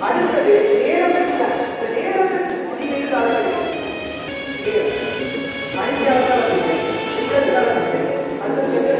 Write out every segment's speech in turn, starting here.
அடுத்தது நேரமற்ற இந்த நேரத்திற்கு குடியேறார்கள் மணித்தியாளர்கள் அந்த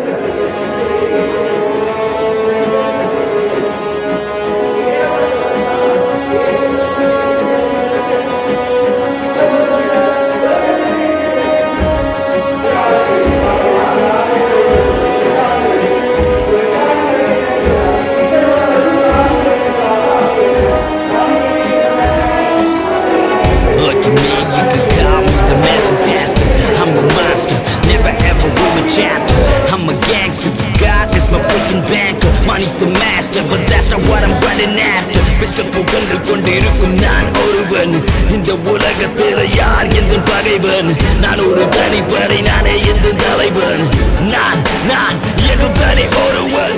Look at me, you could call me the mass disaster. I'm a monster, never ever read a chapter. I'm a gangster, the God is my freaking banker. Money's the master, but that's not what I'm running after. Pistol புகழ்கள் கொண்டிருக்கும் நான் ஒருவன் இந்த உலகத்தில் யார் எந்த பகைவன் நான் ஒரு தனிப்படை நானே எந்த தலைவன் நான் நான் எந்த தனி ஒருவன்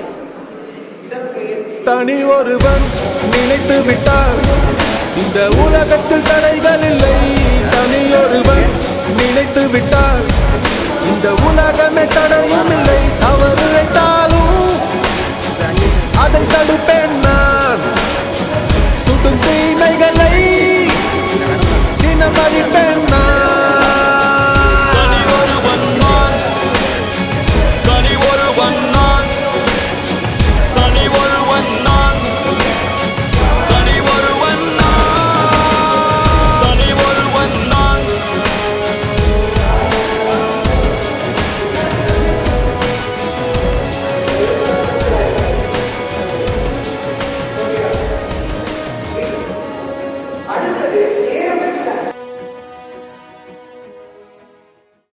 தனி ஒருவன் நினைத்து விட்டார் இந்த உலகத்தில் தடைகள் இல்லை தனி ஒருவன் நினைத்து விட்டார் இந்த உலகமே தடையும் இல்லை தவறு